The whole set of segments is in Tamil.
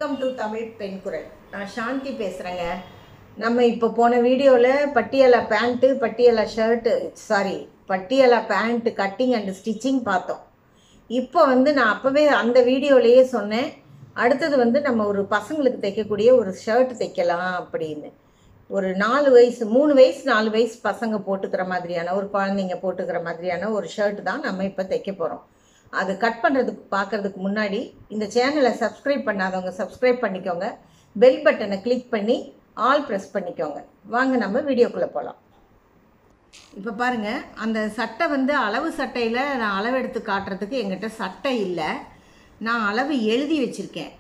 வெல்கம் டு தமிழ் பெண் குரல் நான் சாந்தி பேசுகிறேங்க நம்ம இப்போ போன வீடியோவில் Patiala pant Patiala shirt sorry Patiala pant cutting and stitching பார்த்தோம் இப்போ வந்து நான் அப்போவே அந்த வீடியோலேயே சொன்னேன் அடுத்தது வந்து நம்ம ஒரு பசங்களுக்கு தைக்கக்கூடிய ஒரு ஷர்ட் தைக்கலாம் அப்படின்னு ஒரு நாலு வயசு மூணு வயசு நாலு வயசு பசங்க போட்டுக்கிற மாதிரியான ஒரு குழந்தைங்க போட்டுக்கிற மாதிரியான ஒரு ஷர்ட் தான் நம்ம இப்போ தைக்க போகிறோம் அது கட் பண்ணுறதுக்கு பார்க்கறதுக்கு முன்னாடி இந்த சேனலை சப்ஸ்கிரைப் பண்ணாதவங்க சப்ஸ்கிரைப் பண்ணிக்கோங்க பெல் பட்டனை கிளிக் பண்ணி ஆல் ப்ரெஸ் பண்ணிக்கோங்க வாங்க நம்ம வீடியோக்குள்ளே போகலாம் இப்போ பாருங்கள் அந்த சட்டை வந்து அளவு சட்டையில் நான் அளவு எடுத்து காட்டுறதுக்கு எங்கிட்ட சட்டை இல்லை நான் அளவு எழுதி வச்சுருக்கேன்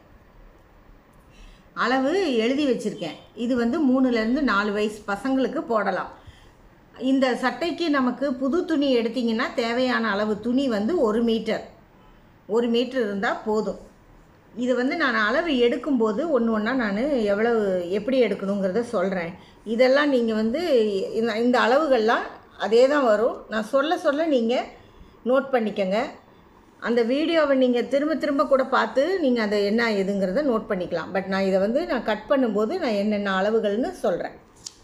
அளவு எழுதி வச்சுருக்கேன் இது வந்து மூணுலேருந்து நாலு வயசு பசங்களுக்கு போடலாம் இந்த சட்டைக்கு நமக்கு புது துணி எடுத்தீங்கன்னா தேவையான அளவு துணி வந்து ஒரு மீட்டர் ஒரு மீட்டர் இருந்தால் போதும் இது வந்து நான் அளவு எடுக்கும்போது ஒன்று ஒன்றா நான் எவ்வளவு எப்படி எடுக்கணுங்கிறத சொல்கிறேன் இதெல்லாம் நீங்கள் வந்து இந்த இந்த அளவுகள்லாம் அதே தான் வரும் நான் சொல்ல சொல்ல நீங்கள் நோட் பண்ணிக்கங்க அந்த வீடியோவை நீங்கள் திரும்ப திரும்ப கூட பார்த்து நீங்கள் அதை என்ன எதுங்கிறத நோட் பண்ணிக்கலாம் பட் நான் இதை வந்து நான் கட் பண்ணும்போது நான் என்னென்ன அளவுகள்னு சொல்கிறேன்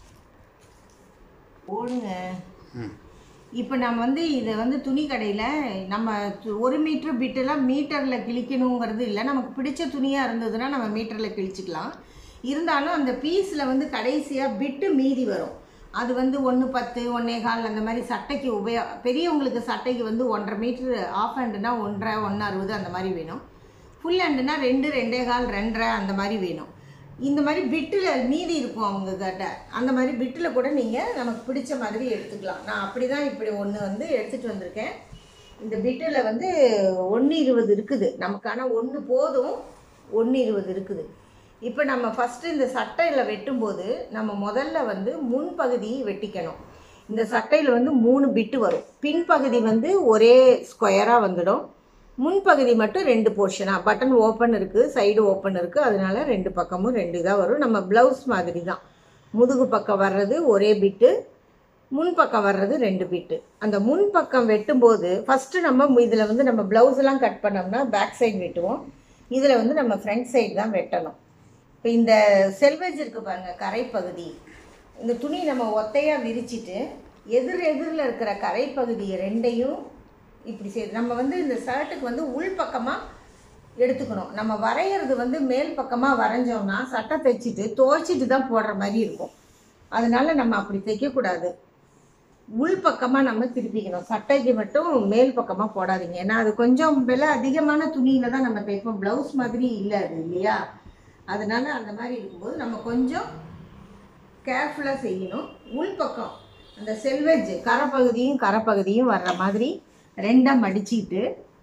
ஓடுங்க இப்போ நம்ம வந்து இதை வந்து துணி கடையில் நம்ம து- ஒரு மீட்டர் பிட்டெல்லாம் மீட்டரில் கிழிக்கணுங்கிறது இல்லை நமக்கு பிடிச்ச துணியாக இருந்ததுன்னா நம்ம மீட்டரில் கிழிச்சிக்கலாம் இருந்தாலும் அந்த பீஸில் வந்து கடைசியாக பிட்டு மீதி வரும் அது வந்து ஒன்று பத்து ஒன்றே கால் அந்த மாதிரி சட்டைக்கு உபயோ பெரியவங்களுக்கு சட்டைக்கு வந்து ஒன்றரை மீட்ரு ஆஃப் ஹேண்டுனா ஒன்றரை ஒன்று அறுபது அந்த மாதிரி வேணும் ஃபுல் ஹேண்டுனா ரெண்டு ரெண்டே கால் ரெண்டரை அந்த மாதிரி வேணும் இந்த மாதிரி பிட்டில் மீதி இருக்கும் அவங்க கிட்ட அந்த மாதிரி பிட்டில் கூட நீங்கள் நமக்கு பிடிச்ச மாதிரி எடுத்துக்கலாம் நான் அப்படி தான் இப்படி ஒன்று வந்து எடுத்துகிட்டு வந்திருக்கேன் இந்த பிட்டில் வந்து ஒன்று இருபது இருக்குது நமக்கான ஒன்று போதும் ஒன்று இருபது இருக்குது இப்போ நம்ம ஃபஸ்ட்டு இந்த சட்டையில் வெட்டும்போது நம்ம முதல்ல வந்து முன்பகுதி வெட்டிக்கணும் இந்த சட்டையில் வந்து மூணு பிட்டு வரும் பின்பகுதி வந்து ஒரே ஸ்கொயராக வந்துடும் முன்பகுதி மட்டும் ரெண்டு போர்ஷனாக பட்டன் ஓப்பன் இருக்குது சைடு ஓப்பன் இருக்குது அதனால ரெண்டு பக்கமும் ரெண்டு இதாக வரும் நம்ம ப்ளவுஸ் மாதிரி தான் முதுகு பக்கம் வர்றது ஒரே பிட்டு முன்பக்கம் வர்றது ரெண்டு பிட்டு அந்த முன்பக்கம் வெட்டும்போது ஃபஸ்ட்டு நம்ம இதில் வந்து நம்ம ப்ளவுஸ் எல்லாம் கட் பண்ணோம்னா பேக் சைடு வெட்டுவோம் இதில் வந்து நம்ம ஃப்ரண்ட் சைடு தான் வெட்டணும் இப்போ இந்த செல்வேஜ் இருக்குது பாருங்க கரைப்பகுதி இந்த துணி நம்ம ஒத்தையாக விரிச்சிட்டு எதிர் எதிரில் இருக்கிற கரைப்பகுதியை ரெண்டையும் இப்படி செய்து நம்ம வந்து இந்த ஷர்ட்டுக்கு வந்து உள் பக்கமாக எடுத்துக்கணும் நம்ம வரைகிறது வந்து மேல் பக்கமாக வரைஞ்சோம்னா சட்டை தைச்சிட்டு துவைச்சிட்டு தான் போடுற மாதிரி இருக்கும் அதனால நம்ம அப்படி தைக்கக்கூடாது உள் பக்கமாக நம்ம திருப்பிக்கணும் சட்டைக்கு மட்டும் மேல் பக்கமாக போடாதீங்க ஏன்னா அது கொஞ்சம் விலை அதிகமான துணியில தான் நம்ம தைப்போம் ப்ளவுஸ் மாதிரி இல்லை அது இல்லையா அதனால அந்த மாதிரி இருக்கும்போது நம்ம கொஞ்சம் கேர்ஃபுல்லாக செய்யணும் உள்பக்கம் அந்த செல்வெஜ் கரைப்பகுதியும் கரைப்பகுதியும் வர்ற மாதிரி ரெண்டாக மடிச்சிட்டு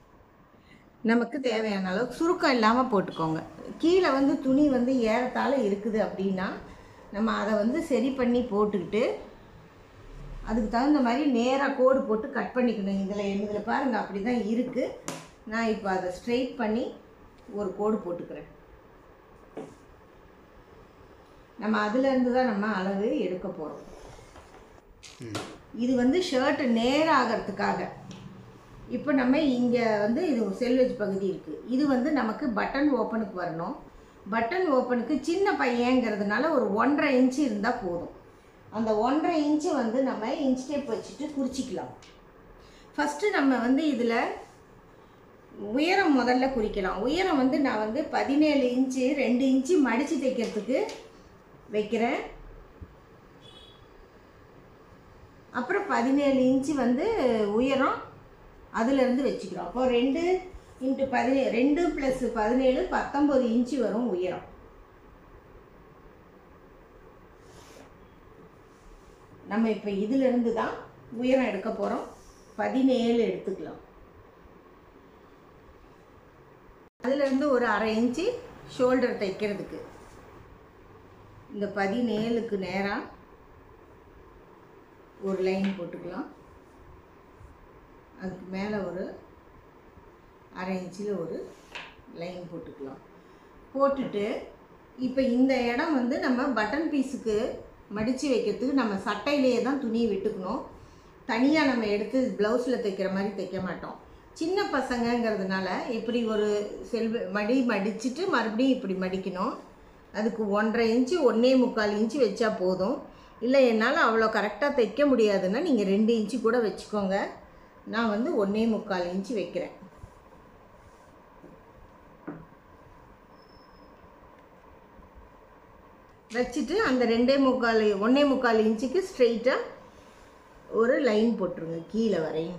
நமக்கு தேவையான அளவு சுருக்கம் இல்லாமல் போட்டுக்கோங்க கீழே வந்து துணி வந்து ஏறத்தாழ இருக்குது அப்படின்னா நம்ம அதை வந்து சரி பண்ணி போட்டுக்கிட்டு அதுக்கு தகுந்த மாதிரி நேராக கோடு போட்டு கட் பண்ணிக்கணும் இதில் இதில் பாருங்கள் அப்படி தான் இருக்குது நான் இப்போ அதை ஸ்ட்ரெயிட் பண்ணி ஒரு கோடு போட்டுக்கிறேன் நம்ம அதுலேருந்து தான் நம்ம அளவு எடுக்க போகிறோம் இது வந்து ஷர்ட் நேராகிறதுக்காக இப்போ நம்ம இங்கே வந்து இது செல்வேஜ் பகுதி இருக்குது இது வந்து நமக்கு பட்டன் ஓப்பனுக்கு வரணும் பட்டன் ஓப்பனுக்கு சின்ன பையங்கிறதுனால ஒரு ஒன்றரை இன்ச்சு இருந்தால் போதும் அந்த ஒன்றரை இன்ச்சு வந்து நம்ம இன்ச் டேப் வச்சுட்டு குறிச்சிக்கலாம் ஃபஸ்ட்டு நம்ம வந்து இதில் உயரம் முதல்ல குறிக்கலாம் உயரம் வந்து நான் வந்து பதினேழு இன்ச்சு ரெண்டு இன்ச்சு மடித்து தைக்கிறதுக்கு வைக்கிறேன் அப்புறம் பதினேழு இன்ச்சு வந்து உயரம் அதுலேருந்து வச்சுக்கிறோம் அப்போ ரெண்டு இன்ட்டு பதினே ரெண்டு ப்ளஸ் பதினேழு பத்தொம்பது இன்ச்சு வரும் உயரம் நம்ம இப்போ இதிலிருந்து தான் உயரம் எடுக்க போகிறோம் பதினேழு எடுத்துக்கலாம் அதுலேருந்து ஒரு அரை இன்ச்சு ஷோல்டர் தைக்கிறதுக்கு இந்த பதினேழுக்கு நேராக ஒரு லைன் போட்டுக்கலாம் அதுக்கு மேலே ஒரு அரை இன்ச்சில் ஒரு லைன் போட்டுக்கலாம் போட்டுட்டு இப்போ இந்த இடம் வந்து நம்ம பட்டன் பீஸுக்கு மடித்து வைக்கிறதுக்கு நம்ம சட்டையிலேயே தான் துணியை விட்டுக்கணும் தனியாக நம்ம எடுத்து ப்ளவுஸில் தைக்கிற மாதிரி தைக்க மாட்டோம் சின்ன பசங்கங்கிறதுனால இப்படி ஒரு செல்வ மடி மடிச்சிட்டு மறுபடியும் இப்படி மடிக்கணும் அதுக்கு ஒன்றரை இன்ச்சு ஒன்றே முக்கால் இன்ச்சு வச்சா போதும் இல்லை என்னால் அவ்வளோ கரெக்டாக தைக்க முடியாதுன்னா நீங்கள் ரெண்டு இன்ச்சு கூட வச்சுக்கோங்க நான் வந்து ஒன்றே முக்கால் இன்ச்சு வைக்கிறேன் வச்சுட்டு அந்த ரெண்டே முக்கால் ஒன்றே முக்கால் இன்ச்சுக்கு ஸ்ட்ரெயிட்டாக ஒரு லைன் போட்டுருங்க கீழே வரையும்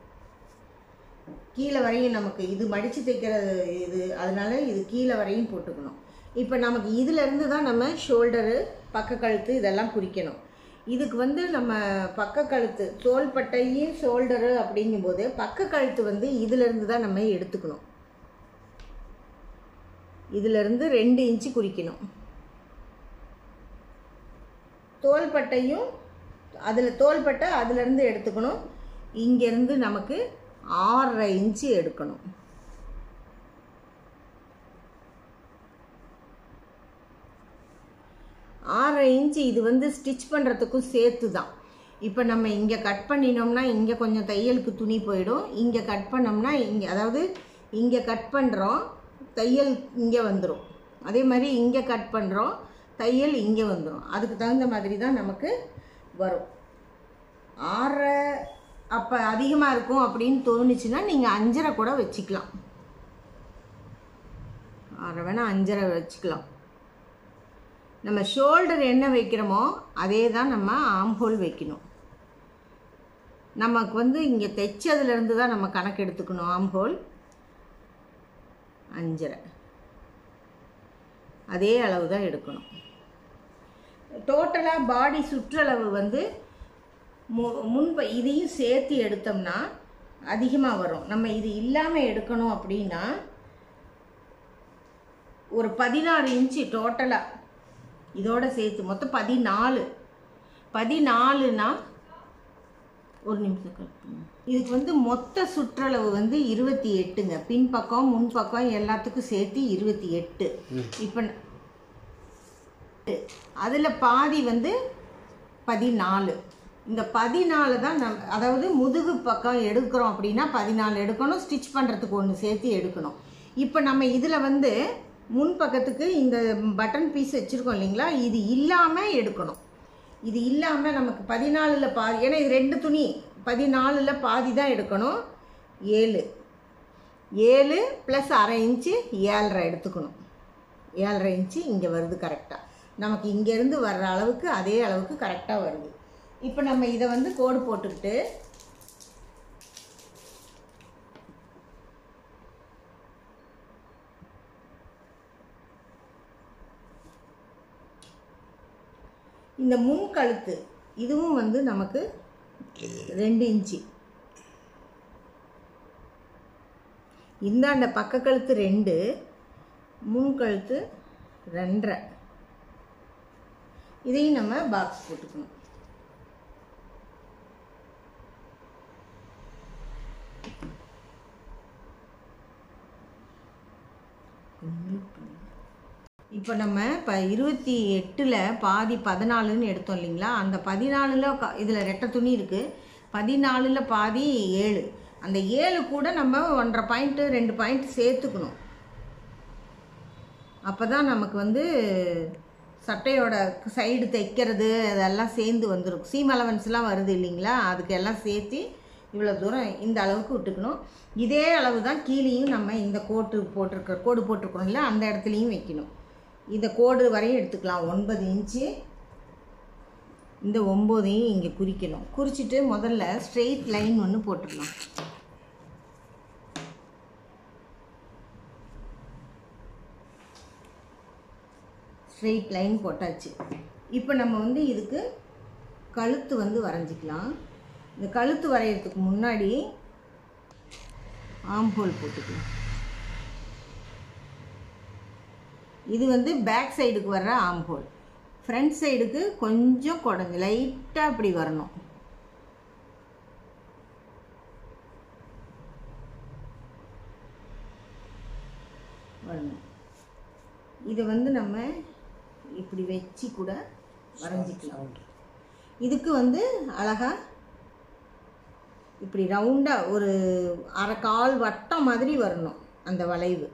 கீழே வரையும் நமக்கு இது மடித்து தைக்கிற இது அதனால இது கீழே வரையும் போட்டுக்கணும் இப்போ நமக்கு இதிலேருந்து தான் நம்ம ஷோல்டரு பக்க கழுத்து இதெல்லாம் குறிக்கணும் இதுக்கு வந்து நம்ம பக்க கழுத்து தோள்பட்டையும் ஷோல்டரு அப்படிங்கும்போது பக்க கழுத்து வந்து இதிலேருந்து தான் நம்ம எடுத்துக்கணும் இதிலேருந்து ரெண்டு இன்ச்சு குறிக்கணும் தோள்பட்டையும் அதில் தோள்பட்டை அதுலேருந்து எடுத்துக்கணும் இங்கேருந்து நமக்கு ஆறரை இன்ச்சு எடுக்கணும் ஆறரை இன்ச்சு இது வந்து ஸ்டிச் பண்ணுறதுக்கும் சேர்த்து தான் இப்போ நம்ம இங்கே கட் பண்ணினோம்னா இங்கே கொஞ்சம் தையலுக்கு துணி போயிடும் இங்கே கட் பண்ணோம்னா இங்கே அதாவது இங்கே கட் பண்ணுறோம் தையல் இங்கே வந்துடும் அதே மாதிரி இங்கே கட் பண்ணுறோம் தையல் இங்கே வந்துடும் அதுக்கு தகுந்த மாதிரி தான் நமக்கு வரும் ஆறரை அப்போ அதிகமாக இருக்கும் அப்படின்னு தோணுச்சுன்னா நீங்கள் அஞ்சரை கூட வச்சுக்கலாம் ஆறரை வேணால் அஞ்சரை வச்சுக்கலாம் நம்ம ஷோல்டர் என்ன வைக்கிறோமோ அதே தான் நம்ம ஆம்ஹோல் வைக்கணும் நமக்கு வந்து இங்கே தைச்சதுலேருந்து தான் நம்ம கணக்கு எடுத்துக்கணும் ஆம்ஹோல் அஞ்சரை அதே அளவு தான் எடுக்கணும் டோட்டலாக பாடி சுற்றளவு வந்து மு முன்ப இதையும் சேர்த்து எடுத்தோம்னா அதிகமாக வரும் நம்ம இது இல்லாமல் எடுக்கணும் அப்படின்னா ஒரு பதினாறு இன்ச்சு டோட்டலாக இதோட சேர்த்து மொத்தம் பதினாலு பதினாலுனா ஒரு நிமிஷம் கட் பண்ணுங்க. இதுக்கு வந்து மொத்த சுற்றளவு வந்து இருபத்தி எட்டுங்க பின்பக்கம் முன்பக்கம் எல்லாத்துக்கும் சேர்த்து இருபத்தி எட்டு இப்போ அதில் பாதி வந்து பதினாலு இந்த பதினாலு தான் நம் அதாவது முதுகு பக்கம் எடுக்கிறோம் அப்படின்னா பதினாலு எடுக்கணும் ஸ்டிச் பண்ணுறதுக்கு ஒன்று சேர்த்து எடுக்கணும் இப்போ நம்ம இதில் வந்து முன் பக்கத்துக்கு இந்த பட்டன் பீஸ் வச்சுருக்கோம் இல்லைங்களா இது இல்லாமல் எடுக்கணும் இது இல்லாமல் நமக்கு பதினாலில் பாதி ஏன்னா இது ரெண்டு துணி பதினாலில் பாதி தான் எடுக்கணும் ஏழு ஏழு ப்ளஸ் அரை இன்ச்சு ஏழரை எடுத்துக்கணும் ஏழரை இன்ச்சு இங்கே வருது கரெக்டாக நமக்கு இங்கேருந்து வர்ற அளவுக்கு அதே அளவுக்கு கரெக்டாக வருது இப்போ நம்ம இதை வந்து கோடு போட்டுக்கிட்டு இந்த முன் கழுத்து இதுவும் வந்து நமக்கு ரெண்டு இன்ச்சு இந்தாண்ட பக்க கழுத்து ரெண்டு முன் கழுத்து ரெண்டரை இதையும் நம்ம பாக்ஸ் போட்டுக்கணும் இப்போ நம்ம இப்போ இருபத்தி எட்டில் பாதி பதினாலுன்னு எடுத்தோம் இல்லைங்களா அந்த பதினாலில் இதில் ரெட்டை துணி இருக்குது பதினாலில் பாதி ஏழு அந்த ஏழு கூட நம்ம ஒன்றரை பாயிண்ட்டு ரெண்டு பாயிண்ட் சேர்த்துக்கணும் அப்போ தான் நமக்கு வந்து சட்டையோட சைடு தைக்கிறது அதெல்லாம் சேர்ந்து வந்துடும் சீம் அலவன்ஸ்லாம் வருது இல்லைங்களா அதுக்கு எல்லாம் சேர்த்து இவ்வளோ தூரம் இந்த அளவுக்கு விட்டுக்கணும் இதே அளவு தான் கீழேயும் நம்ம இந்த கோட்டு போட்டிருக்க கோடு போட்டிருக்கிறோம்ல அந்த இடத்துலையும் வைக்கணும் இந்த கோடு வரையும் எடுத்துக்கலாம் ஒன்பது இன்ச்சு இந்த ஒம்போதையும் இங்கே குறிக்கணும் குறிச்சிட்டு முதல்ல ஸ்ட்ரெயிட் லைன் ஒன்று போட்டுடலாம் ஸ்ட்ரெயிட் லைன் போட்டாச்சு இப்போ நம்ம வந்து இதுக்கு கழுத்து வந்து வரைஞ்சிக்கலாம் இந்த கழுத்து வரைகிறதுக்கு முன்னாடி ஆம்ஹோல் போட்டுக்கலாம் இது வந்து பேக் சைடுக்கு வர்ற ஆம்ஹோல் ஃப்ரண்ட் சைடுக்கு கொஞ்சம் குடஞ்சி லைட்டாக அப்படி வரணும் வரணும் இதை வந்து நம்ம இப்படி வச்சு கூட வரைஞ்சிக்கலாம் இதுக்கு வந்து அழகா இப்படி ரவுண்டாக ஒரு அரை கால் வட்டம் மாதிரி வரணும் அந்த வளைவு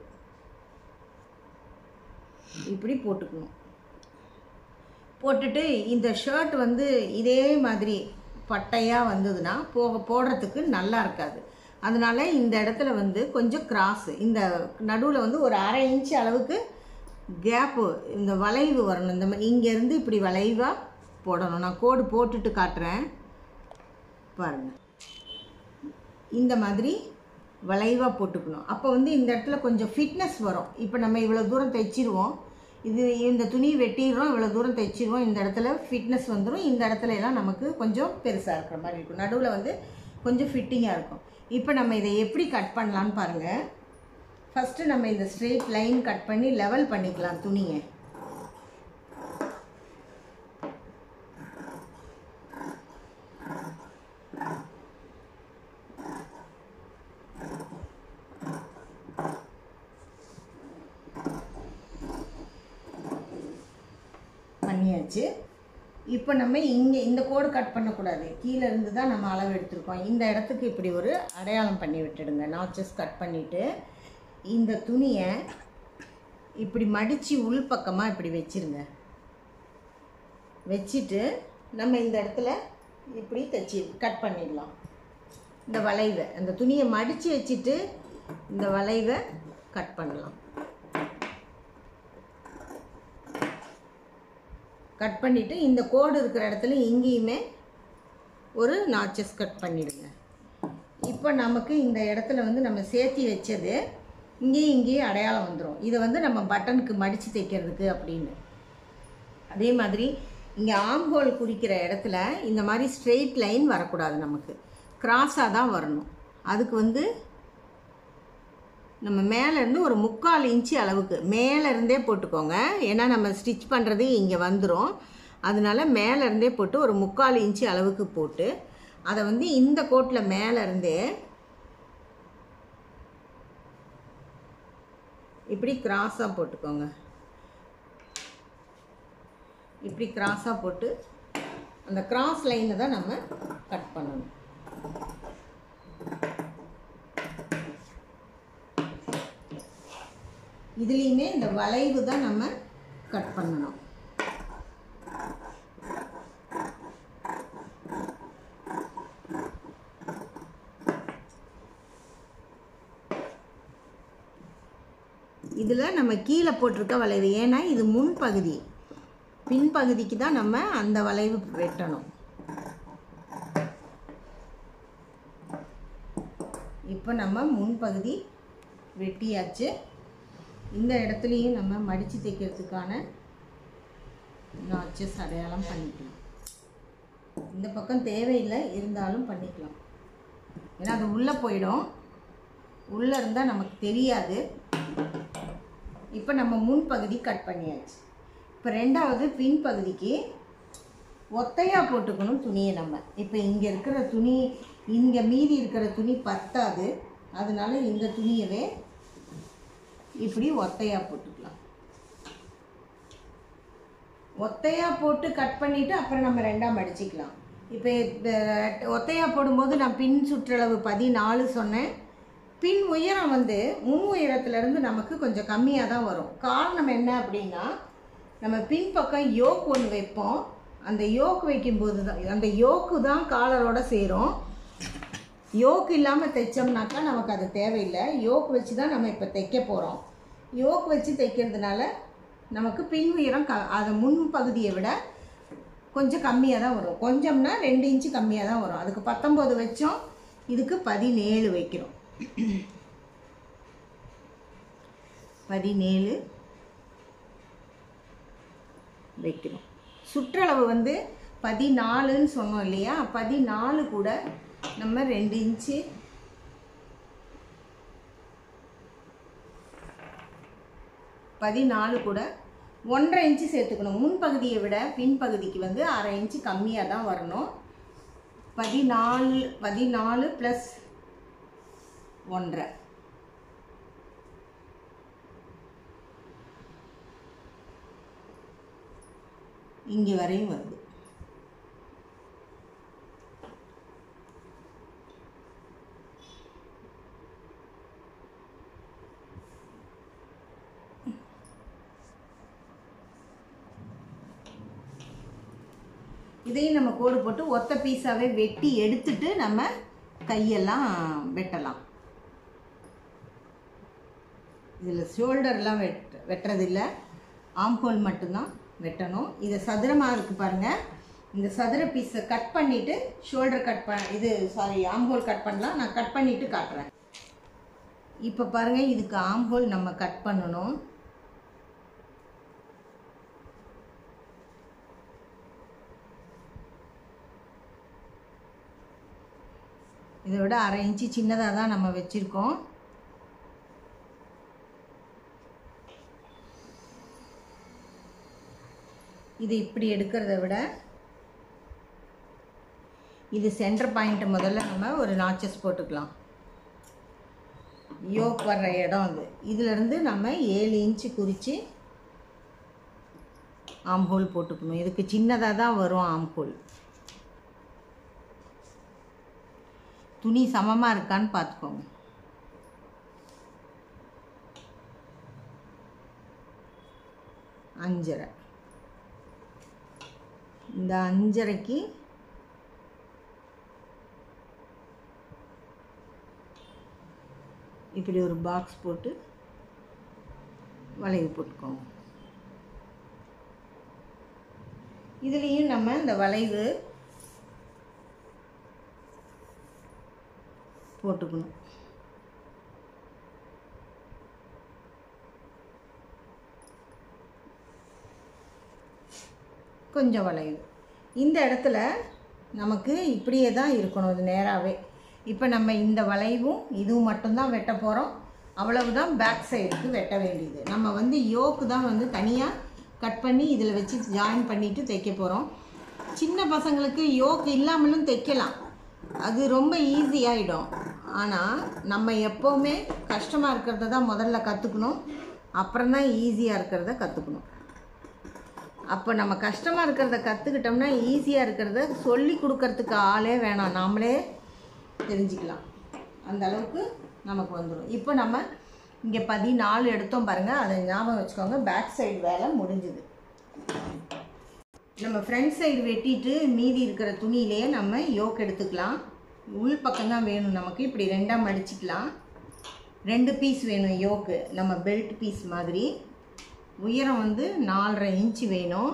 இப்படி போட்டுக்கணும் போட்டுட்டு இந்த ஷர்ட் வந்து இதே மாதிரி பட்டையாக வந்ததுன்னா போக போடுறதுக்கு நல்லா இருக்காது அதனால இந்த இடத்துல வந்து கொஞ்சம் கிராஸ் இந்த நடுவில் வந்து ஒரு அரை இன்ச் அளவுக்கு கேப்பு இந்த வளைவு வரணும் இந்த மாதிரி இங்கேருந்து இப்படி வளைவாக போடணும் நான் கோடு போட்டுட்டு காட்டுறேன் பாருங்கள் இந்த மாதிரி வளைவாக போட்டுக்கணும் அப்போ வந்து இந்த இடத்துல கொஞ்சம் ஃபிட்னஸ் வரும் இப்போ நம்ம இவ்வளோ தூரம் தைச்சிருவோம் இது இந்த துணி வெட்டிடுறோம் இவ்வளோ தூரம் தைச்சிருவோம் இந்த இடத்துல ஃபிட்னஸ் வந்துடும் இந்த இடத்துல எல்லாம் நமக்கு கொஞ்சம் பெருசாக இருக்கிற மாதிரி இருக்கும் நடுவில் வந்து கொஞ்சம் ஃபிட்டிங்காக இருக்கும் இப்போ நம்ம இதை எப்படி கட் பண்ணலான்னு பாருங்கள் ஃபஸ்ட்டு நம்ம இந்த ஸ்ட்ரெயிட் லைன் கட் பண்ணி லெவல் பண்ணிக்கலாம் துணியை பண்ணியாச்சு இப்போ நம்ம இங்கே இந்த கோடு கட் பண்ணக்கூடாது கீழே இருந்து தான் நம்ம அளவு எடுத்திருக்கோம் இந்த இடத்துக்கு இப்படி ஒரு அடையாளம் பண்ணி விட்டுடுங்க நாச்சஸ் கட் பண்ணிவிட்டு இந்த துணியை இப்படி மடித்து உள்பக்கமாக இப்படி வச்சிருங்க வச்சுட்டு நம்ம இந்த இடத்துல இப்படி தைச்சி கட் பண்ணிடலாம் இந்த வளைவை அந்த துணியை மடித்து வச்சுட்டு இந்த வளைவை கட் பண்ணலாம் கட் பண்ணிவிட்டு இந்த கோடு இருக்கிற இடத்துல இங்கேயுமே ஒரு நாச்சஸ் கட் பண்ணிடுங்க இப்போ நமக்கு இந்த இடத்துல வந்து நம்ம சேர்த்தி வச்சது இங்கேயும் இங்கேயும் அடையாளம் வந்துடும் இதை வந்து நம்ம பட்டனுக்கு மடித்து தைக்கிறதுக்கு அப்படின்னு அதே மாதிரி இங்கே ஆம்ஹோல் குறிக்கிற இடத்துல இந்த மாதிரி ஸ்ட்ரெயிட் லைன் வரக்கூடாது நமக்கு கிராஸாக தான் வரணும் அதுக்கு வந்து நம்ம மேலேருந்து ஒரு முக்கால் இன்ச்சு அளவுக்கு மேலேருந்தே போட்டுக்கோங்க ஏன்னா நம்ம ஸ்டிச் பண்ணுறது இங்கே வந்துடும் அதனால மேலேருந்தே போட்டு ஒரு முக்கால் இன்ச்சு அளவுக்கு போட்டு அதை வந்து இந்த கோட்டில் மேலேருந்தே இப்படி கிராஸாக போட்டுக்கோங்க இப்படி கிராஸாக போட்டு அந்த கிராஸ் லைனை தான் நம்ம கட் பண்ணணும் இதுலேயுமே இந்த வளைவு தான் நம்ம கட் பண்ணணும் இதில் நம்ம கீழே போட்டிருக்க வளைவு ஏன்னா இது முன்பகுதி பின்பகுதிக்கு தான் நம்ம அந்த வளைவு வெட்டணும் இப்போ நம்ம முன்பகுதி வெட்டியாச்சு இந்த இடத்துலையும் நம்ம மடித்து தைக்கிறதுக்கான நாச்சஸ் அடையாளம் பண்ணிக்கலாம் இந்த பக்கம் தேவையில்லை இருந்தாலும் பண்ணிக்கலாம் ஏன்னா அது உள்ளே போயிடும் உள்ளே இருந்தால் நமக்கு தெரியாது இப்போ நம்ம முன்பகுதி கட் பண்ணியாச்சு இப்போ ரெண்டாவது பின்பகுதிக்கு ஒத்தையாக போட்டுக்கணும் துணியை நம்ம இப்போ இங்கே இருக்கிற துணி இங்கே மீதி இருக்கிற துணி பத்தாது அதனால இந்த துணியவே இப்படி ஒத்தையாக போட்டுக்கலாம் ஒத்தையாக போட்டு கட் பண்ணிவிட்டு அப்புறம் நம்ம ரெண்டாக மடிச்சிக்கலாம் இப்போ ஒத்தையாக போடும்போது நான் பின் சுற்றளவு பதினாலு சொன்னேன் பின் உயரம் வந்து முன் உயரத்துலேருந்து நமக்கு கொஞ்சம் கம்மியாக தான் வரும் காரணம் என்ன அப்படின்னா நம்ம பின்பக்கம் யோக் ஒன்று வைப்போம் அந்த யோக் வைக்கும்போது தான் அந்த யோக்கு தான் காலரோட சேரும் யோக் இல்லாமல் தைச்சோம்னாக்கா நமக்கு அது தேவையில்லை யோக் வச்சு தான் நம்ம இப்போ தைக்க போகிறோம் யோக் வச்சு தைக்கிறதுனால நமக்கு பின் உயரம் க அது முன் பகுதியை விட கொஞ்சம் கம்மியாக தான் வரும் கொஞ்சம்னா ரெண்டு இன்ச்சு கம்மியாக தான் வரும் அதுக்கு பத்தொம்போது வச்சோம் இதுக்கு பதினேழு வைக்கிறோம் பதினேழு வைக்கிறோம் சுற்றளவு வந்து பதினாலுன்னு சொன்னோம் இல்லையா பதினாலு கூட நம்ம ரெண்டு இன்ச்சு பதினாலு கூட ஒன்றரை இன்ச்சு சேர்த்துக்கணும் முன்பகுதியை விட பின்பகுதிக்கு வந்து அரை இன்ச்சு கம்மியாக தான் வரணும் பதினாலு பதினாலு ப்ளஸ் ஒன்றரை இங்கே வரையும் வருது இதையும் நம்ம கோடு போட்டு ஒத்த பீஸாவே வெட்டி எடுத்துட்டு நம்ம கையெல்லாம் வெட்டலாம் இதில் ஷோல்டர்லாம் வெட் வெட்டுறதில்ல ஆம்ஹோல் மட்டும்தான் வெட்டணும் இதை சதுரமாக இருக்குது பாருங்கள் இந்த சதுர பீஸை கட் பண்ணிவிட்டு ஷோல்டர் கட் ப இது சாரி ஆம்ஹோல் கட் பண்ணலாம் நான் கட் பண்ணிவிட்டு காட்டுறேன் இப்போ பாருங்கள் இதுக்கு ஆம்ஹோல் நம்ம கட் பண்ணணும் இதை விட அரை இன்ச்சு சின்னதாக தான் நம்ம வச்சுருக்கோம் இது இப்படி எடுக்கிறத விட இது சென்டர் பாயிண்ட் முதல்ல நம்ம ஒரு நாச்சஸ் போட்டுக்கலாம் யோக் வர்ற இடம் அது இதிலேருந்து நம்ம ஏழு இன்ச்சு குறித்து ஆம்ஹோல் போட்டுக்கணும் இதுக்கு சின்னதாக தான் வரும் ஆம்ஹோல் துணி சமமாக இருக்கான்னு பார்த்துக்கோங்க அஞ்சரை இந்த அஞ்சரைக்கு இப்படி ஒரு பாக்ஸ் போட்டு வளைவு போட்டுக்கோங்க இதுலேயும் நம்ம இந்த வளைவு போட்டுக்கணும் கொஞ்சம் வளைவு இந்த இடத்துல நமக்கு இப்படியே தான் இருக்கணும் இது நேராகவே இப்போ நம்ம இந்த வளைவும் இதுவும் மட்டும்தான் வெட்ட போகிறோம் அவ்வளவுதான் பேக் சைடுக்கு வெட்ட வேண்டியது நம்ம வந்து யோக்கு தான் வந்து தனியாக கட் பண்ணி இதில் வச்சு ஜாயின் பண்ணிவிட்டு தைக்க போகிறோம் சின்ன பசங்களுக்கு யோக்கு இல்லாமலும் தைக்கலாம் அது ரொம்ப ஈஸியாகிடும் ஆனால் நம்ம எப்போவுமே கஷ்டமாக இருக்கிறத தான் முதல்ல கற்றுக்கணும் அப்புறம் தான் ஈஸியாக இருக்கிறத கற்றுக்கணும் அப்போ நம்ம கஷ்டமாக இருக்கிறத கற்றுக்கிட்டோம்னா ஈஸியாக இருக்கிறத சொல்லி கொடுக்கறதுக்கு ஆளே வேணாம் நாமளே தெரிஞ்சுக்கலாம் அந்த அளவுக்கு நமக்கு வந்துடும் இப்போ நம்ம இங்கே பதினாலு எடுத்தோம் பாருங்கள் அதை ஞாபகம் வச்சுக்கோங்க பேக் சைடு வேலை முடிஞ்சுது நம்ம ஃப்ரண்ட் சைடு வெட்டிட்டு மீதி இருக்கிற துணியிலேயே நம்ம யோக் எடுத்துக்கலாம் உள் பக்கம்தான் வேணும் நமக்கு இப்படி ரெண்டாக மடிச்சுக்கலாம் ரெண்டு பீஸ் வேணும் யோக்கு நம்ம பெல்ட் பீஸ் மாதிரி உயரம் வந்து நாலரை இன்ச்சு வேணும்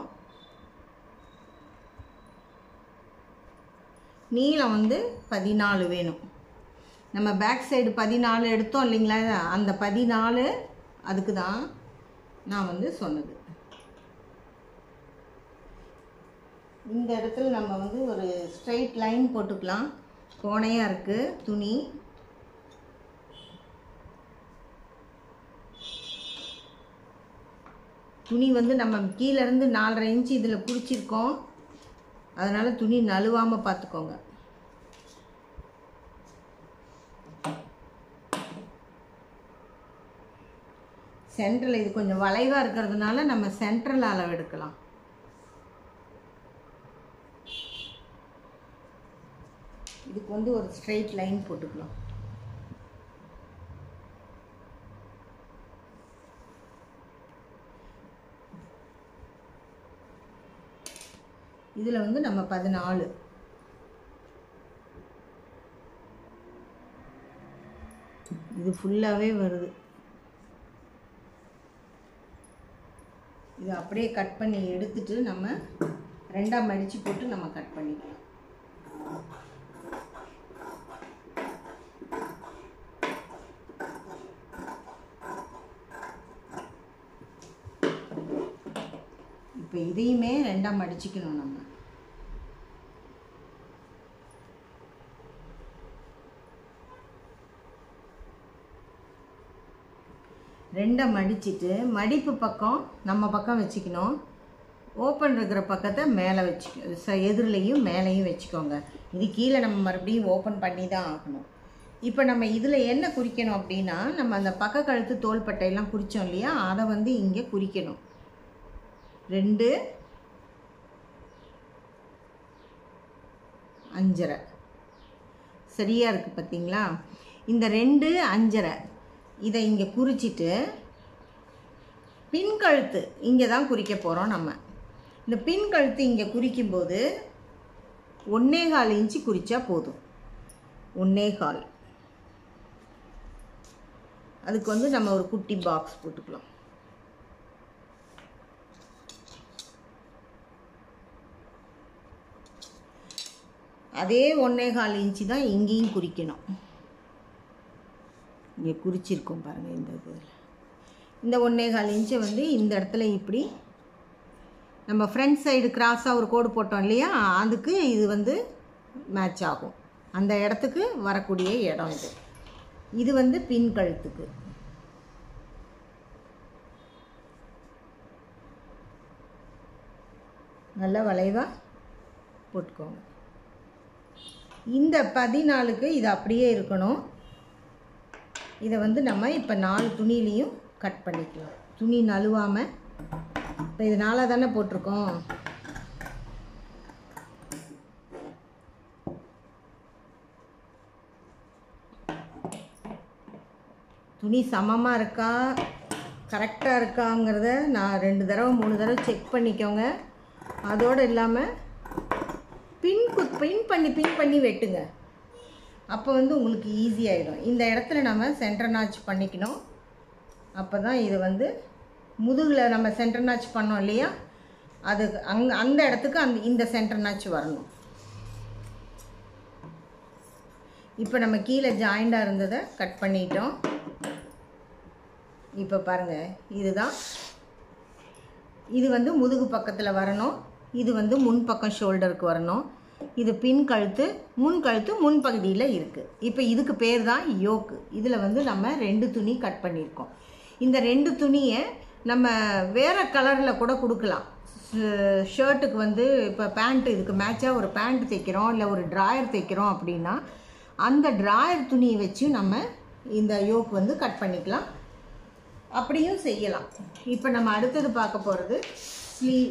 நீளம் வந்து பதினாலு வேணும் நம்ம பேக் சைடு பதினாலு எடுத்தோம் இல்லைங்களா அந்த பதினாலு அதுக்கு தான் நான் வந்து சொன்னது இந்த இடத்துல நம்ம வந்து ஒரு ஸ்ட்ரைட் லைன் போட்டுக்கலாம் கோணையாக இருக்குது துணி துணி வந்து நம்ம கீழேருந்து நாலரை இன்ச்சு இதில் பிடிச்சிருக்கோம் அதனால் துணி நழுவாமல் பார்த்துக்கோங்க சென்ட்ரல் இது கொஞ்சம் வளைவாக இருக்கிறதுனால நம்ம சென்ட்ரல் அளவு எடுக்கலாம் இதுக்கு வந்து ஒரு ஸ்ட்ரெயிட் லைன் போட்டுக்கலாம் இதில் வந்து நம்ம பதினாலு இது ஃபுல்லாகவே வருது இது அப்படியே கட் பண்ணி எடுத்துட்டு நம்ம ரெண்டாக மடித்து போட்டு நம்ம கட் பண்ணிக்கலாம் இப்போ இதையுமே ரெண்டாக மடிச்சுக்கணும் நம்ம ரெண்டை மடிச்சிட்டு மடிப்பு பக்கம் நம்ம பக்கம் வச்சுக்கணும் ஓப்பன் இருக்கிற பக்கத்தை மேலே வச்சுக்க ச எதிரிலையும் மேலேயும் வச்சுக்கோங்க இது கீழே நம்ம மறுபடியும் ஓப்பன் பண்ணி தான் ஆகணும் இப்போ நம்ம இதில் என்ன குறிக்கணும் அப்படின்னா நம்ம அந்த பக்க கழுத்து தோள்பட்டையெல்லாம் குறித்தோம் இல்லையா அதை வந்து இங்கே குறிக்கணும் ரெண்டு அஞ்சரை சரியாக இருக்குது பார்த்தீங்களா இந்த ரெண்டு அஞ்சரை இதை இங்கே குறிச்சிட்டு பின் கழுத்து இங்கே தான் குறிக்க போகிறோம் நம்ம இந்த பின் கழுத்து இங்கே குறிக்கும்போது ஒன்னே கால் இன்ச்சு குறிச்சா போதும் ஒன்னே கால் அதுக்கு வந்து நம்ம ஒரு குட்டி பாக்ஸ் போட்டுக்கலாம் அதே ஒன்னே கால் இன்ச்சு தான் இங்கேயும் குறிக்கணும் இங்கே குறிச்சிருக்கோம் பாருங்கள் இந்த இதில் இந்த ஒன்னே கால் இன்ச்சை வந்து இந்த இடத்துல இப்படி நம்ம ஃப்ரண்ட் சைடு கிராஸாக ஒரு கோடு போட்டோம் இல்லையா அதுக்கு இது வந்து மேட்ச் ஆகும் அந்த இடத்துக்கு வரக்கூடிய இடம் இது இது வந்து பின் கழுத்துக்கு நல்ல வளைவாக போட்டுக்கோங்க இந்த பதினாலுக்கு இது அப்படியே இருக்கணும் இதை வந்து நம்ம இப்போ நாலு துணிலையும் கட் பண்ணிக்கலாம் துணி நழுவாமல் இப்போ இது நாளாக தானே போட்டிருக்கோம் துணி சமமாக இருக்கா கரெக்டாக இருக்காங்கிறத நான் ரெண்டு தடவை மூணு தடவை செக் பண்ணிக்கோங்க அதோடு இல்லாமல் பின் குத் பின் பண்ணி பின் பண்ணி வெட்டுங்க அப்போ வந்து உங்களுக்கு ஈஸியாகிடும் இந்த இடத்துல நம்ம சென்டர் நாச் பண்ணிக்கணும் அப்போ தான் இது வந்து முதுகில் நம்ம சென்டர் நாச் பண்ணோம் இல்லையா அது அங்கே அந்த இடத்துக்கு அந்த இந்த சென்டர் நாச் வரணும் இப்போ நம்ம கீழே ஜாயிண்டாக இருந்ததை கட் பண்ணிட்டோம் இப்போ பாருங்கள் இதுதான் இது வந்து முதுகு பக்கத்தில் வரணும் இது வந்து முன்பக்கம் ஷோல்டருக்கு வரணும் இது பின் கழுத்து முன் கழுத்து முன் பகுதியில் இருக்குது இப்போ இதுக்கு பேர் தான் யோக்கு இதில் வந்து நம்ம ரெண்டு துணி கட் பண்ணியிருக்கோம் இந்த ரெண்டு துணியை நம்ம வேறு கலரில் கூட கொடுக்கலாம் ஷர்ட்டுக்கு வந்து இப்போ பேண்ட் இதுக்கு மேட்சாக ஒரு பேண்ட் தைக்கிறோம் இல்லை ஒரு ட்ராயர் தைக்கிறோம் அப்படின்னா அந்த ட்ராயர் துணியை வச்சு நம்ம இந்த யோக் வந்து கட் பண்ணிக்கலாம் அப்படியும் செய்யலாம் இப்போ நம்ம அடுத்தது பார்க்க போகிறது ஸ்லீவ்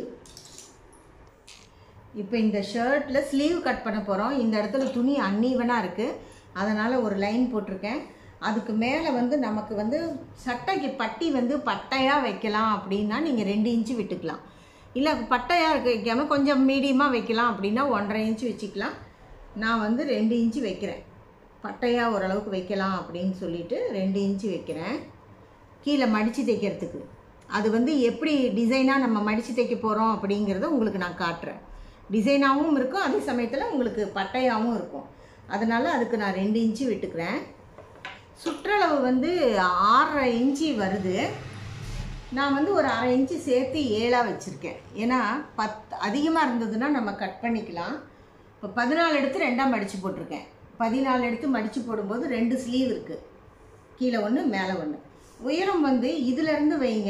இப்போ இந்த ஷர்ட்டில் ஸ்லீவ் கட் பண்ண போகிறோம் இந்த இடத்துல துணி அன்னீவனாக இருக்குது அதனால் ஒரு லைன் போட்டிருக்கேன் அதுக்கு மேலே வந்து நமக்கு வந்து சட்டைக்கு பட்டி வந்து பட்டையாக வைக்கலாம் அப்படின்னா நீங்கள் ரெண்டு இன்ச்சு விட்டுக்கலாம் இல்லை பட்டையாக இருக்க வைக்காமல் கொஞ்சம் மீடியமாக வைக்கலாம் அப்படின்னா ஒன்றரை இன்ச்சு வச்சுக்கலாம் நான் வந்து ரெண்டு இன்ச்சு வைக்கிறேன் பட்டையாக ஓரளவுக்கு வைக்கலாம் அப்படின்னு சொல்லிட்டு ரெண்டு இன்ச்சு வைக்கிறேன் கீழே மடித்து தைக்கிறதுக்கு அது வந்து எப்படி டிசைனாக நம்ம மடித்து தைக்க போகிறோம் அப்படிங்கிறத உங்களுக்கு நான் காட்டுறேன் டிசைனாகவும் இருக்கும் அதே சமயத்தில் உங்களுக்கு பட்டையாகவும் இருக்கும் அதனால் அதுக்கு நான் ரெண்டு இன்ச்சு விட்டுக்கிறேன் சுற்றளவு வந்து ஆறரை இன்ச்சு வருது நான் வந்து ஒரு அரை இன்ச்சு சேர்த்து ஏழாக வச்சுருக்கேன் ஏன்னா பத் அதிகமாக இருந்ததுன்னா நம்ம கட் பண்ணிக்கலாம் இப்போ பதினாலு எடுத்து ரெண்டாக மடித்து போட்டிருக்கேன் பதினாலு எடுத்து மடித்து போடும்போது ரெண்டு ஸ்லீவ் இருக்குது கீழே ஒன்று மேலே ஒன்று உயரம் வந்து இதிலேருந்து வைங்க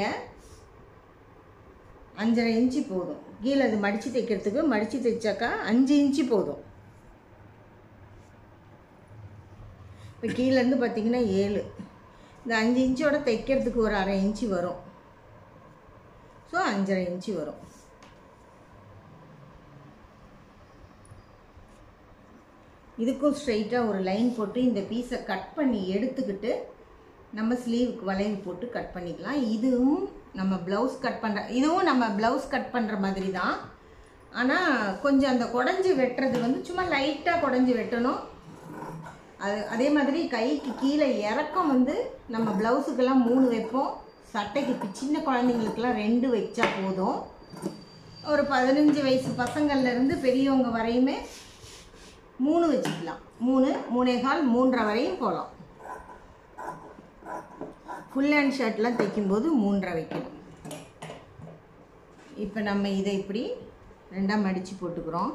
அஞ்சரை இன்ச்சு போதும் கீழே இது மடித்து தைக்கிறதுக்கு மடித்து தைச்சாக்கா அஞ்சு இன்ச்சு போதும் இப்போ கீழேருந்து பார்த்தீங்கன்னா ஏழு இந்த அஞ்சு இன்ச்சோட தைக்கிறதுக்கு ஒரு அரை இன்ச்சு வரும் ஸோ அஞ்சரை இன்ச்சு வரும் இதுக்கும் ஸ்ட்ரைட்டாக ஒரு லைன் போட்டு இந்த பீஸை கட் பண்ணி எடுத்துக்கிட்டு நம்ம ஸ்லீவுக்கு வளைவு போட்டு கட் பண்ணிக்கலாம் இதுவும் நம்ம ப்ளவுஸ் கட் பண்ணுற இதுவும் நம்ம ப்ளவுஸ் கட் பண்ணுற மாதிரி தான் ஆனால் கொஞ்சம் அந்த குடஞ்சி வெட்டுறது வந்து சும்மா லைட்டாக குடஞ்சி வெட்டணும் அது அதே மாதிரி கைக்கு கீழே இறக்கம் வந்து நம்ம ப்ளவுஸுக்கெல்லாம் மூணு வைப்போம் சட்டைக்கு இப்ப சின்ன குழந்தைங்களுக்கெல்லாம் ரெண்டு வச்சா போதும் ஒரு பதினஞ்சு வயசு பசங்கள்லேருந்து பெரியவங்க வரையுமே மூணு வச்சுக்கலாம் மூணு மூணே கால் மூன்றரை வரையும் போகலாம் ஃபுல் ஹேண்ட் ஷர்ட்லாம் தைக்கும்போது மூன்றரை வைக்கணும் இப்போ நம்ம இதை இப்படி ரெண்டாக மடித்து போட்டுக்கிறோம்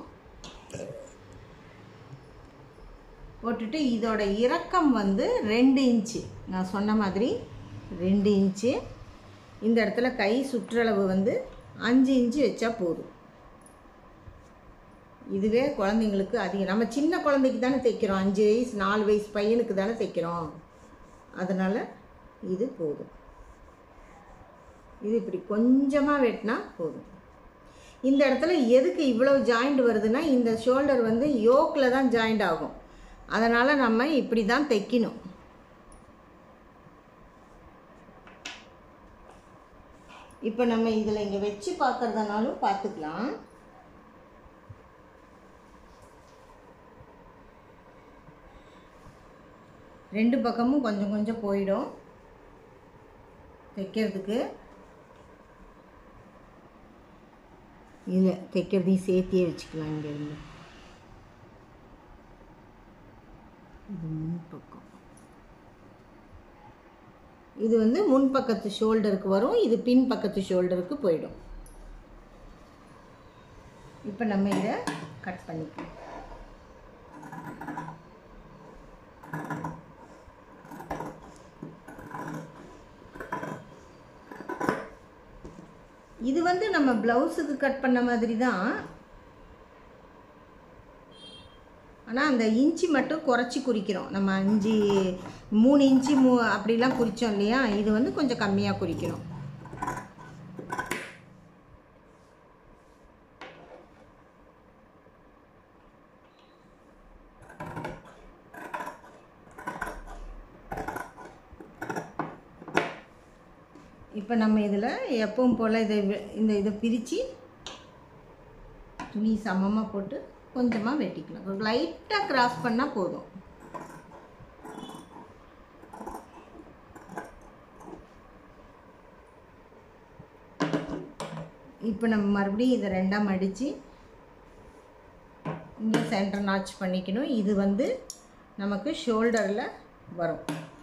போட்டுட்டு இதோட இறக்கம் வந்து ரெண்டு இன்ச்சு நான் சொன்ன மாதிரி ரெண்டு இன்ச்சு இந்த இடத்துல கை சுற்றளவு வந்து அஞ்சு இன்ச்சு வச்சா போதும் இதுவே குழந்தைங்களுக்கு அதிகம் நம்ம சின்ன குழந்தைக்கு தானே தைக்கிறோம் அஞ்சு வயசு நாலு வயசு பையனுக்கு தானே தைக்கிறோம் அதனால் இது போதும் இது இப்படி கொஞ்சமாக வெட்டினா போதும் இந்த இடத்துல எதுக்கு இவ்வளோ ஜாயிண்ட் வருதுன்னா இந்த ஷோல்டர் வந்து யோக்கில் தான் ஜாயிண்ட் ஆகும் அதனால் நம்ம இப்படி தான் தைக்கணும் இப்போ நம்ம இதில் இங்கே வச்சு பார்க்குறதுனாலும் பார்த்துக்கலாம் ரெண்டு பக்கமும் கொஞ்சம் கொஞ்சம் போயிடும் தைக்கிறதுக்கு இதில் தைக்கிறதையும் சேர்த்தியே வச்சுக்கலாம் இங்கேருந்து இது முன் பக்கம் இது வந்து முன் பக்கத்து ஷோல்டருக்கு வரும் இது பின் பக்கத்து ஷோல்டருக்கு போயிடும் இப்போ நம்ம இதை கட் பண்ணிக்கலாம் இது வந்து நம்ம ப்ளவுஸுக்கு கட் பண்ண மாதிரி தான் ஆனால் அந்த இன்ச்சு மட்டும் குறைச்சி குறிக்கிறோம் நம்ம அஞ்சு மூணு இன்ச்சு மூ அப்படிலாம் குறித்தோம் இல்லையா இது வந்து கொஞ்சம் கம்மியாக குறிக்கிறோம் இப்போ நம்ம இதில் எப்பவும் போல் இதை வி- இந்த இதை பிரித்து துணி சமமாக போட்டு கொஞ்சமாக வெட்டிக்கலாம் லைட்டாக கிராஸ் பண்ணால் போதும் இப்போ நம்ம மறுபடியும் இதை ரெண்டாக மடித்து இங்கே சென்டர் நாச் பண்ணிக்கணும் இது வந்து நமக்கு ஷோல்டரில் வரும்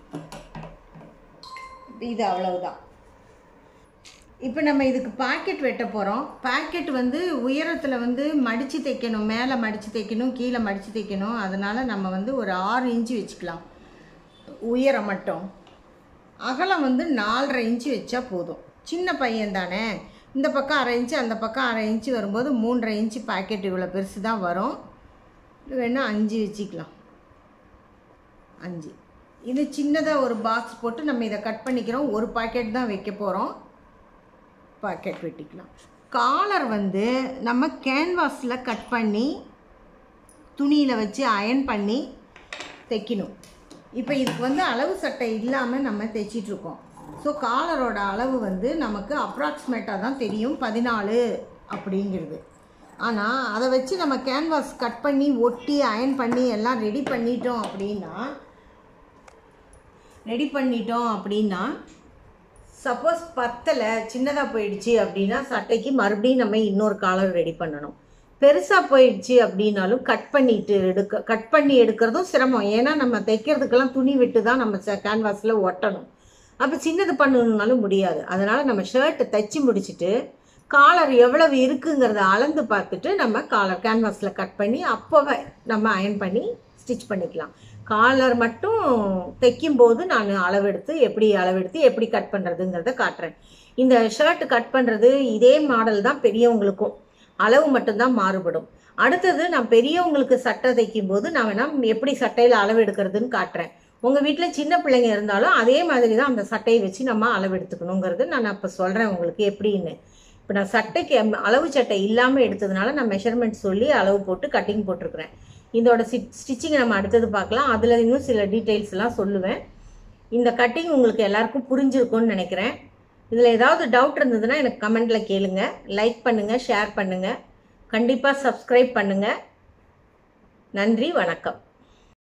இது அவ்வளவுதான் இப்போ நம்ம இதுக்கு பாக்கெட் வெட்ட போகிறோம் பாக்கெட் வந்து உயரத்தில் வந்து மடித்து தைக்கணும் மேலே மடித்து தைக்கணும் கீழே மடித்து தைக்கணும் அதனால் நம்ம வந்து ஒரு ஆறு இன்ச்சு வச்சுக்கலாம் உயரம் மட்டும் அகலம் வந்து நாலரை இன்ச்சு வச்சா போதும் சின்ன பையன் தானே இந்த பக்கம் அரை இன்ச்சு அந்த பக்கம் அரை இன்ச்சு வரும்போது மூன்றரை இன்ச்சு பாக்கெட் இவ்வளோ பெருசு தான் வரும் வேணால் அஞ்சு வச்சுக்கலாம் அஞ்சு இது சின்னதாக ஒரு பாக்ஸ் போட்டு நம்ம இதை கட் பண்ணிக்கிறோம் ஒரு பாக்கெட் தான் வைக்க போகிறோம் பாக்கெட் வெட்டிக்கலாம் காலர் வந்து நம்ம கேன்வாஸில் கட் பண்ணி துணியில் வச்சு அயன் பண்ணி தைக்கணும் இப்போ இதுக்கு வந்து அளவு சட்டை இல்லாமல் நம்ம தைச்சிட்ருக்கோம் ஸோ காலரோட அளவு வந்து நமக்கு அப்ராக்சிமேட்டாக தான் தெரியும் பதினாலு அப்படிங்கிறது ஆனால் அதை வச்சு நம்ம கேன்வாஸ் கட் பண்ணி ஒட்டி அயன் பண்ணி எல்லாம் ரெடி பண்ணிட்டோம் அப்படின்னா ரெடி பண்ணிட்டோம் அப்படின்னா சப்போஸ் பத்தலை சின்னதாக போயிடுச்சு அப்படின்னா சட்டைக்கு மறுபடியும் நம்ம இன்னொரு காலர் ரெடி பண்ணணும் பெருசாக போயிடுச்சு அப்படின்னாலும் கட் பண்ணிட்டு எடுக்க கட் பண்ணி எடுக்கிறதும் சிரமம் ஏன்னா நம்ம தைக்கிறதுக்கெல்லாம் துணி விட்டு தான் நம்ம கேன்வாஸில் ஒட்டணும் அப்போ சின்னது பண்ணணுன்னாலும் முடியாது அதனால் நம்ம ஷர்ட்டை தைச்சி முடிச்சுட்டு காலர் எவ்வளவு இருக்குங்கிறத அளந்து பார்த்துட்டு நம்ம காலர் கேன்வாஸில் கட் பண்ணி அப்போவே நம்ம அயன் பண்ணி ஸ்டிச் பண்ணிக்கலாம் காலர் மட்டும் தைக்கும்போது நான் அளவெடுத்து எப்படி அளவெடுத்து எப்படி கட் பண்ணுறதுங்கிறத காட்டுறேன் இந்த ஷர்ட் கட் பண்ணுறது இதே மாடல் தான் பெரியவங்களுக்கும் அளவு மட்டும்தான் மாறுபடும் அடுத்தது நான் பெரியவங்களுக்கு சட்டை தைக்கும் போது நான் வேணா எப்படி சட்டையில் அளவு எடுக்கிறதுன்னு காட்டுறேன் உங்கள் வீட்டில் சின்ன பிள்ளைங்க இருந்தாலும் அதே மாதிரி தான் அந்த சட்டையை வச்சு நம்ம அளவு எடுத்துக்கணுங்கிறது நான் இப்போ சொல்கிறேன் உங்களுக்கு எப்படின்னு இப்போ நான் சட்டைக்கு அம்- அளவு சட்டை இல்லாமல் எடுத்ததுனால நான் மெஷர்மெண்ட் சொல்லி அளவு போட்டு கட்டிங் போட்டிருக்கிறேன் இதோட ஸ்டிச்சிங் நம்ம அடுத்தது பார்க்கலாம் அதில் இன்னும் சில டீட்டெயில்ஸ் எல்லாம் சொல்லுவேன் இந்த கட்டிங் உங்களுக்கு எல்லாருக்கும் புரிஞ்சிருக்கும்னு நினைக்கிறேன் இதில் ஏதாவது டவுட் இருந்ததுன்னா எனக்கு கமெண்ட்டில் கேளுங்க லைக் பண்ணுங்கள் ஷேர் பண்ணுங்கள் கண்டிப்பாக சப்ஸ்கிரைப் பண்ணுங்கள் நன்றி வணக்கம்